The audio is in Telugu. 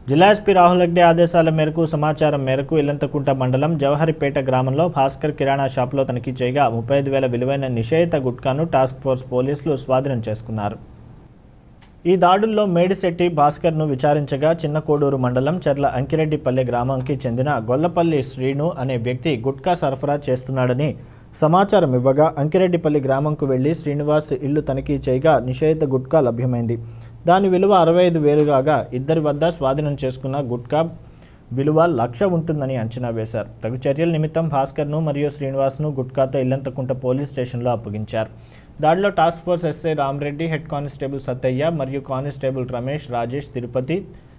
జిల్లా ఎస్పీ రాహుల్ రెడ్డి ఆదేశాల మేరకు సమాచారం మేరకు ఇల్లంతకుంట మండలం జవహరిపేట గ్రామంలో భాస్కర్ కిరాణా షాపులో తనిఖీ చేయగా ముప్పై ఐదు వేల విలువైన నిషేధిత గుట్కాను టాస్క్ ఫోర్స్ పోలీసులు స్వాధీనం చేసుకున్నారు ఈ దాడుల్లో మేడిశెట్టి భాస్కర్ను విచారించగా చిన్న కోడూరు మండలం చెర్ల అంకిరెడ్డిపల్లె గ్రామంకి చెందిన గొల్లపల్లి శ్రీను అనే వ్యక్తి గుట్కా సరఫరా చేస్తున్నాడని సమాచారం ఇవ్వగా అంకిరెడ్డిపల్లి గ్రామంకు వెళ్లి శ్రీనివాస్ ఇల్లు తనిఖీ చేయగా నిషేధిత గుట్కా లభ్యమైంది దాని విలువ అరవై ఐదు వేలు కాగా ఇద్దరి వద్ద స్వాధీనం చేసుకున్న గుట్కా విలువ లక్ష ఉంటుందని అంచనా వేశారు తగు చర్యల నిమిత్తం భాస్కర్ను మరియు శ్రీనివాస్ను గుట్కాతో ఇల్లంతకుంట పోలీస్ స్టేషన్లో అప్పగించారు దాడిలో task force SI Ramareddy head constable Sattaiah మరియు కానిస్టేబుల్ రమేష్ రాజేష్ తిరుపతి